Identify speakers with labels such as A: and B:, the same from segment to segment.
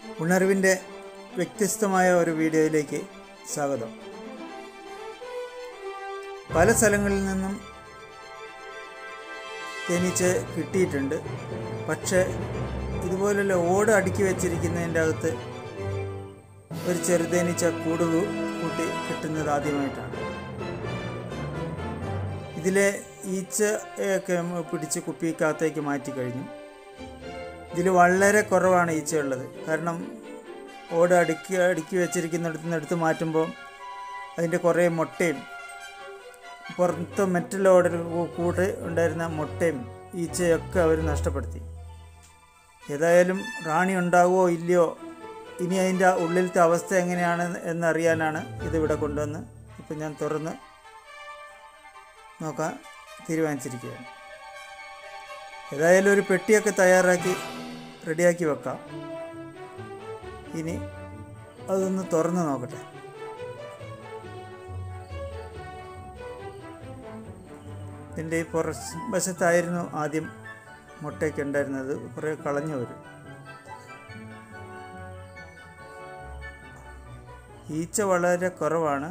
A: ഉണർവിൻ്റെ വ്യത്യസ്തമായ ഒരു വീഡിയോയിലേക്ക് സ്വാഗതം പല സ്ഥലങ്ങളിൽ നിന്നും തേനീച്ച കിട്ടിയിട്ടുണ്ട് പക്ഷേ ഇതുപോലുള്ള ഓട് അടുക്കി വെച്ചിരിക്കുന്നതിൻ്റെ അകത്ത് ഒരു ചെറുതേനീച്ച കൂട് കൂ- കൂട്ടി കിട്ടുന്നത് ആദ്യമായിട്ടാണ് ഇതിലെ ഈച്ചയൊക്കെ നമ്മൾ പിടിച്ച് കുപ്പിക്കകത്തേക്ക് മാറ്റി കഴിഞ്ഞു ഇതിൽ വളരെ കുറവാണ് ഈച്ചയുള്ളത് കാരണം ഓട് അടുക്കി അടുക്കി വെച്ചിരിക്കുന്നിടത്ത് നിന്ന് എടുത്ത് മാറ്റുമ്പോൾ അതിൻ്റെ കുറേ മുട്ടയും പുറത്ത് മെറ്റൽ ഓടിൽ കൂടെ ഉണ്ടായിരുന്ന മുട്ടയും ഈച്ചയൊക്കെ അവർ നഷ്ടപ്പെടുത്തി ഏതായാലും റാണി ഉണ്ടാവുമോ ഇല്ലയോ ഇനി അതിൻ്റെ ഉള്ളിലത്തെ അവസ്ഥ എങ്ങനെയാണ് എന്നറിയാനാണ് ഇതിവിടെ കൊണ്ടുവന്ന് ഇപ്പം ഞാൻ തുറന്ന് നോക്കാൻ തീരുമാനിച്ചിരിക്കുകയാണ് ഏതായാലും ഒരു പെട്ടിയൊക്കെ തയ്യാറാക്കി റെഡിയാക്കി വെക്കാം ഇനി അതൊന്ന് തുറന്ന് നോക്കട്ടെ ഇതിൻ്റെ ഈ പുറ വശത്തായിരുന്നു ആദ്യം മുട്ടയൊക്കെ ഉണ്ടായിരുന്നത് കുറേ കളഞ്ഞു വരും ഈച്ച വളരെ കുറവാണ്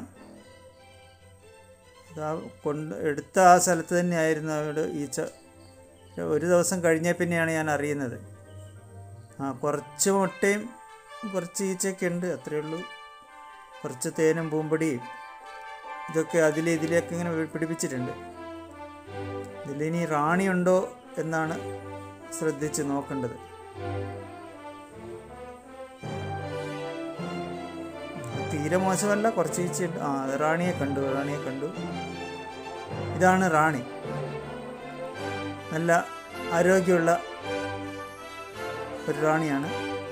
A: അതാ കൊണ്ട് എടുത്ത ആ സ്ഥലത്ത് തന്നെയായിരുന്നു അവിടെ ഈച്ച ഒരു ദിവസം കഴിഞ്ഞ പിന്നെയാണ് ഞാൻ അറിയുന്നത് ആ കുറച്ച് മുട്ടയും കുറച്ച് ഈച്ചയൊക്കെ ഉണ്ട് അത്രയേ ഉള്ളൂ കുറച്ച് തേനും പൂമ്പൊടിയും ഇതൊക്കെ അതിൽ ഇതിലേക്ക് ഇങ്ങനെ പിടിപ്പിച്ചിട്ടുണ്ട് ഇതിലിനി റാണിയുണ്ടോ എന്നാണ് ശ്രദ്ധിച്ച് നോക്കേണ്ടത് തീരെ മോശമല്ല കുറച്ച് ഈച്ചയുണ്ട് ആ അത് റാണിയെ കണ്ടു റാണിയെ കണ്ടു ഇതാണ് റാണി നല്ല ആരോഗ്യമുള്ള ഒരു റാണിയാണ്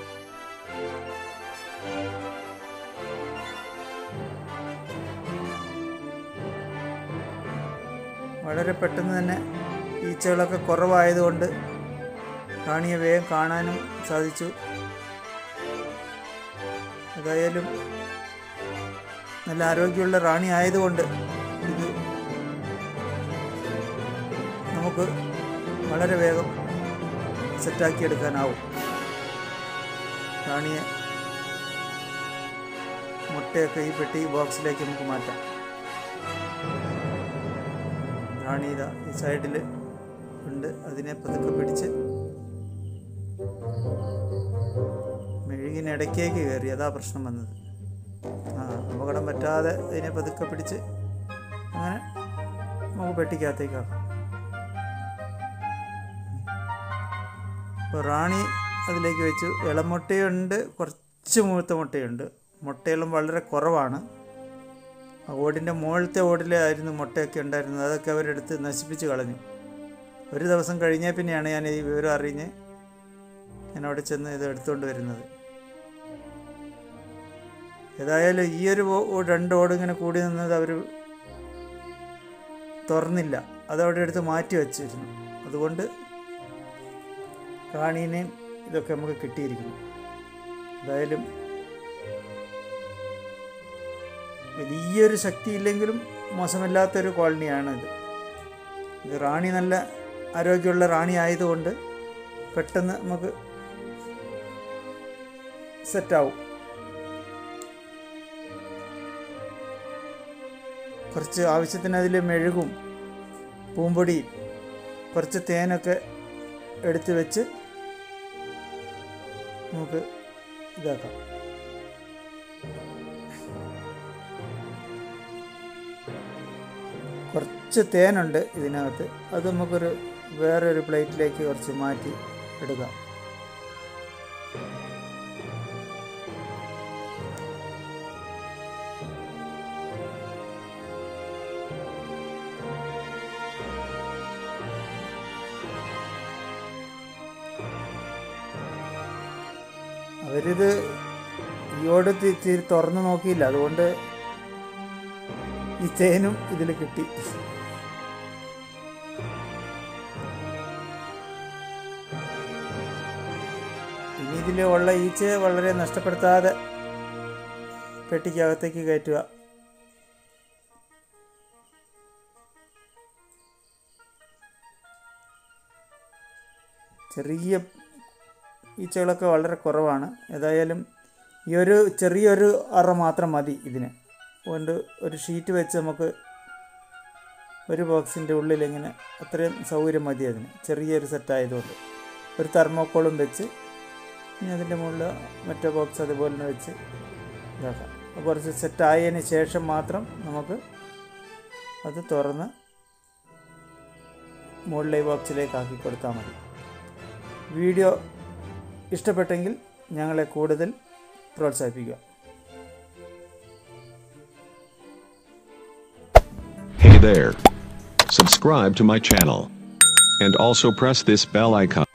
A: വളരെ പെട്ടെന്ന് തന്നെ ഈച്ചകളൊക്കെ കുറവായതുകൊണ്ട് റാണിയെ വേഗം കാണാനും സാധിച്ചു ഏതായാലും നല്ല ആരോഗ്യമുള്ള റാണി ആയതുകൊണ്ട് ഇത് നമുക്ക് വളരെ വേഗം സെറ്റാക്കിയെടുക്കാനാവും റാണിയെ മുട്ടയൊക്കെ ഈ പെട്ടി ബോക്സിലേക്ക് നമുക്ക് മാറ്റാം റാണി ഇതാ ഈ സൈഡിൽ ഉണ്ട് അതിനെ പതുക്കെ പിടിച്ച് മെഴുകിനിടയ്ക്കേക്ക് കയറി അതാ പ്രശ്നം വന്നത് ആ അപകടം പറ്റാതെ അതിനെ പതുക്കെ പിടിച്ച് അങ്ങനെ നമുക്ക് പെട്ടിക്കകത്തേക്കാക്കാം അപ്പോൾ റാണി അതിലേക്ക് വെച്ചു ഇളമുട്ടയുണ്ട് കുറച്ച് മൂത്ത മുട്ടയുണ്ട് മുട്ടയെല്ലാം വളരെ കുറവാണ് ആ ഓടിൻ്റെ മുകളിലത്തെ ഓടിലായിരുന്നു മുട്ടയൊക്കെ ഉണ്ടായിരുന്നത് അതൊക്കെ അവരെടുത്ത് നശിപ്പിച്ച് കളഞ്ഞു ഒരു ദിവസം കഴിഞ്ഞേ പിന്നെയാണ് ഞാൻ ഈ വിവരം അറിഞ്ഞ് ഞാൻ അവിടെ ചെന്ന് ഇത് എടുത്തുകൊണ്ട് വരുന്നത് ഏതായാലും ഈ ഒരു ഓ- ഓ- രണ്ട് ഓട് ഇങ്ങനെ കൂടി നിന്നത് അവർ തുറന്നില്ല അതവിടെ എടുത്ത് മാറ്റി വച്ചിരുന്നു അതുകൊണ്ട് റാണീനെയും ഇതൊക്കെ നമുക്ക് കിട്ടിയിരിക്കുന്നു എന്തായാലും വലിയൊരു ശക്തിയില്ലെങ്കിലും മോശമില്ലാത്തൊരു കോളനിയാണ് ഇത് ഇത് റാണി നല്ല ആരോഗ്യമുള്ള റാണി ആയതുകൊണ്ട് പെട്ടെന്ന് നമുക്ക് സെറ്റാവും കുറച്ച് ആവശ്യത്തിന് അതിൽ മെഴുകും പൂമ്പൊടിയും കുറച്ച് തേനൊക്കെ എടുത്ത് വെച്ച് നമുക്ക് ഇതാക്കാം കുറച്ച് തേനുണ്ട് ഇതിനകത്ത് അത് നമുക്കൊരു വേറൊരു പ്ലേറ്റിലേക്ക് കുറച്ച് മാറ്റി എടുക്കാം അവരിത് ഈയോട് തിരി തുറന്നു നോക്കിയില്ല അതുകൊണ്ട് ഈ തേനും ഇതിൽ കിട്ടി ഇനി ഇതിൽ ഉള്ള ഈച്ചയെ വളരെ നഷ്ടപ്പെടുത്താതെ പെട്ടിക്കകത്തേക്ക് കയറ്റുക ചെറിയ ഈച്ചകളൊക്കെ വളരെ കുറവാണ് ഏതായാലും ഈ ഒരു ചെറിയൊരു അറ മാത്രം മതി ഇതിന് അതുകൊണ്ട് ഒരു ഷീറ്റ് വെച്ച് നമുക്ക് ഒരു ബോക്സിൻ്റെ ഉള്ളിൽ ഇങ്ങനെ അത്രയും സൗകര്യം മതി അതിന് ചെറിയൊരു സെറ്റ് ആയതുകൊണ്ട് ഒരു തെർമോക്കോളും വെച്ച് ഇനി അതിൻ്റെ മുകളിൽ മറ്റേ ബോക്സ് അതുപോലെ തന്നെ വെച്ച് ഇതാക്കാം അപ്പോൾ കുറച്ച് സെറ്റ് ആയതിന് ശേഷം മാത്രം നമുക്ക് അത് തുറന്ന് മുകളിലെ ബോക്സിലേക്ക് ആക്കി കൊടുത്താൽ മതി വീഡിയോ ഇഷ്ടപ്പെട്ടെങ്കിൽ ഞങ്ങളെ കൂടുതൽ പ്രോത്സാഹിപ്പിക്കുക
B: Hey there. Subscribe to my channel. And also press this bell icon.